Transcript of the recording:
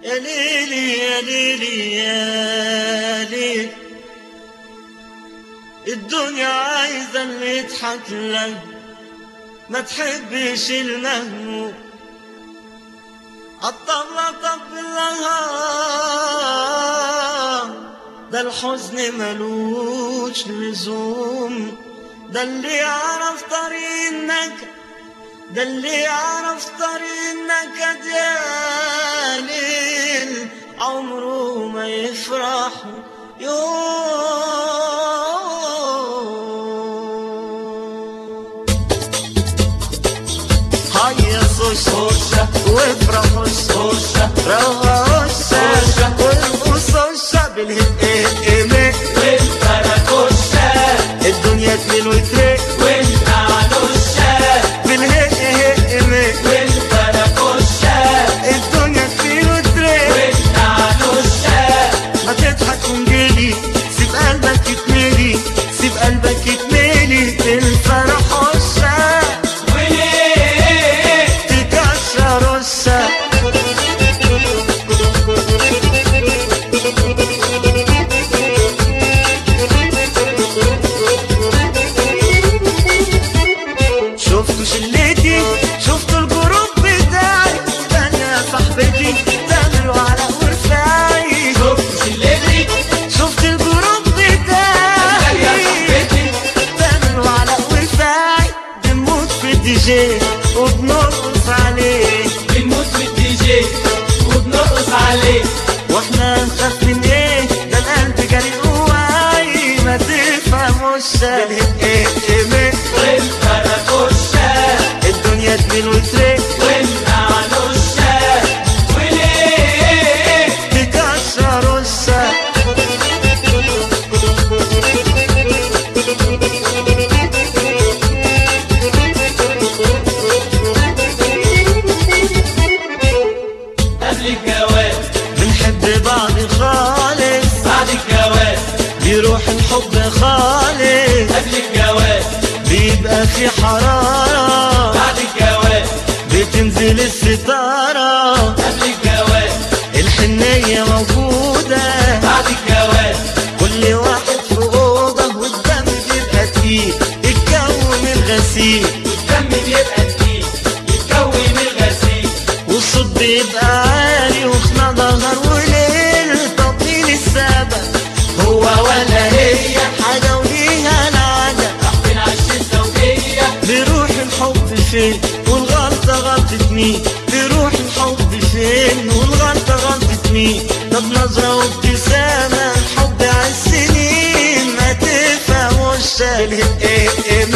يا ليلي يا ليلي يا ليل الدنيا عايزة اللي يضحك لك ما تحبش المهموم الطبلة طب لها ده الحزن ملوش لزوم ده اللي يعرف طريق النكد ده اللي يعرف طريق النكد يا ليل عمره ما يفرح يوم هيا سوشة وافرحوا السوشة روحوا السوشة والقصة الشعب الهمة الدنيا تميل وترق بالهمة الدنيا تميل وترق ما تضحك ونجلي سيب قلبك يتملي سيب قلبك يتملي الفرح والشعب تكسر السقف شفتوا شلتي شفتوا الجروب بتاعي تانية صاحبتي تعملوا على ورفاعي شفت الجروب بتاعي تعملوا على ورفاعي بنموت في الدي جي وبنرقص عليه واحنا نخاف من ايه ده القلب جري جواي ما تفهموش ايه ايه الدنيا تميل وترق تكسر السقف قبل الجواز بنحب بعض خالص بعد الجواز بيروح الحب خالص قبل الجواز بيبقى في حرارة بعد الجواز بتنزل الستارة قبل الجواز الحنية موجودة بعد الجواز كل واحد في أوضة والدم بيبقى تقيل الجو من غسيل الدم بيبقى تقيل يتكون الغسيل والصوت بيبقى عالي وخنا ظهر وليل طب مين السبب هو ولا هي حاجة وليها العادة راح عش الزوجية بيروح الحب فين والغلطة غلطة مين بيروح الحب فين والغلطة غلطة مين طب نظرة وابتسامة الحب عالسنين ما تفهموش ايه ايه